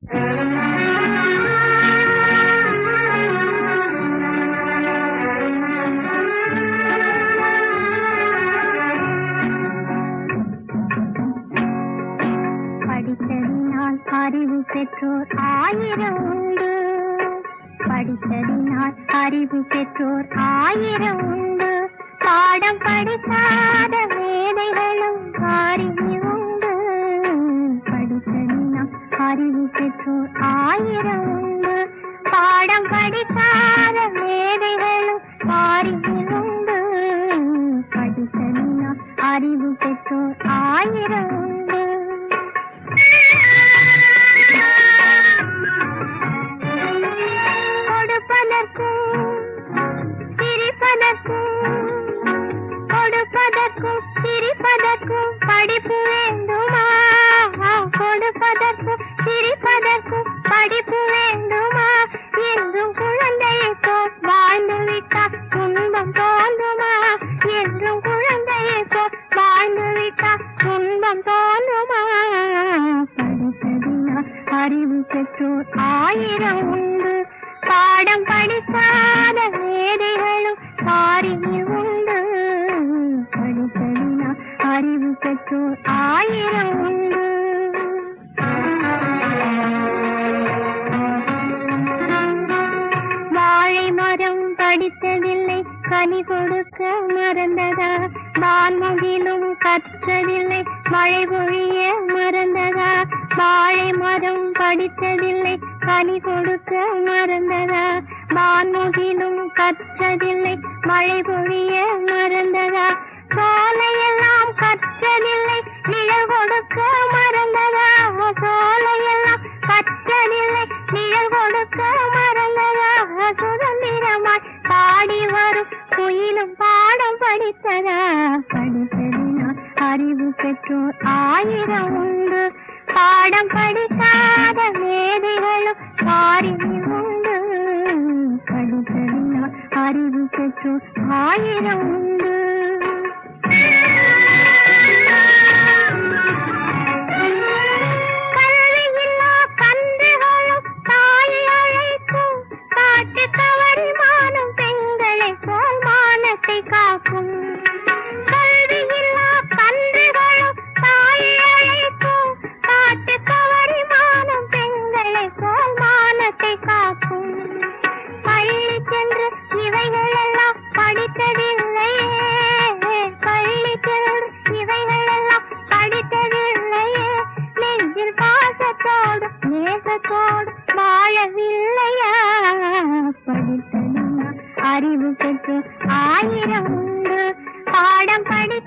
படித்ததினால் அறிவு பெற்றோர் ஆயிரம் உண்டு படித்ததினால் அறிவு பெற்றோர் ஆயிரம் உண்டு பாடம் படிக்காத மேதைகளும் அறிவி உண்டு படித்ததினால் அறிவு பெற்றோர் ஆயிரம் உண்டு பாடம் படிக்காத மேதைகளும் அறிவி உண்டு படித்ததினால் அறிவு பெற்றோர் ஆயிரம் உண்டு கொடுப்பதற்கும் சிரிப்பதற்கும் கொடுப்பதற்கும் சிரிப்பதற்கும் படிப்பு வேண்டுமா கொடுப்பதற்கும் சிரிப்பதற்கும் படிப்பு வேண்டுமா என்றும் குழந்தையை போல் வாழ்ந்து விட்டால் துன்பம் தோன்றுமா என்றும் குழந்தையை போல் வாழ்ந்து விட்டால் துன்பம் தோன்றுமா படித்ததினால் அறிவு பெற்றோர் ஆயிரம் உண்டு பாடம் படிக்காத மேதைகளும் அறிவு உண்டு படித்ததினால் அறிவு பெற்றோர் ஆயிரம் உண்டு வாழை மரம் படித்ததில்லை கனி கொடுக்க மறந்ததா வான்முகிலும் கற்றதில்லை மழை பொழிய மறந்ததா வாழை மரம் படித்ததில்லை கனி கொடுக்க மறந்ததா வான்முகிலும் கற்றதில்லை மழை பொழிய மறந்ததா சோலையெல்லாம் கற்றதில்லை நிழல் கொடுக்க மறந்ததா சோலையெல்லாம் கற்றதில்லை நிழல் கொடுக்க மறந்ததா சுதந்திரமாய் பாடி வரும் குயிலும் பாடம் படித்ததா படித்ததினால் அறிவு பெற்றோர் ஆயிரம் உண்டு பாடம் படிக்காத மேதைகளும் அறிவு உண்டு படித்ததினால் அறிவு பெற்றோர் ஆயிரம் உண்டு கல்வியில்லா கன்றுகளும் தாயை அழைக்கும் காட்டு கவரி மானும் பெண்களைப் போல் மானத்தை காக்கும் கல்வியில்லா கன்றுகளும் தாயை அழைக்கும் காட்டு கவரி மானும் பெண்களைப் போல் மானத்தை காக்கும் பள்ளி சென்று இவைகள் எல்லாம் படித்ததில்லையே பள்ளி சென்று இவைகள் எல்லாம் படித்ததில்லையே நெஞ்சில் பாசத்தோடு நேசத்தோடு வாழவில்லையா படித்ததினால் அறிவு பெற்று ஆயிரம் உண்டு பாடம் படி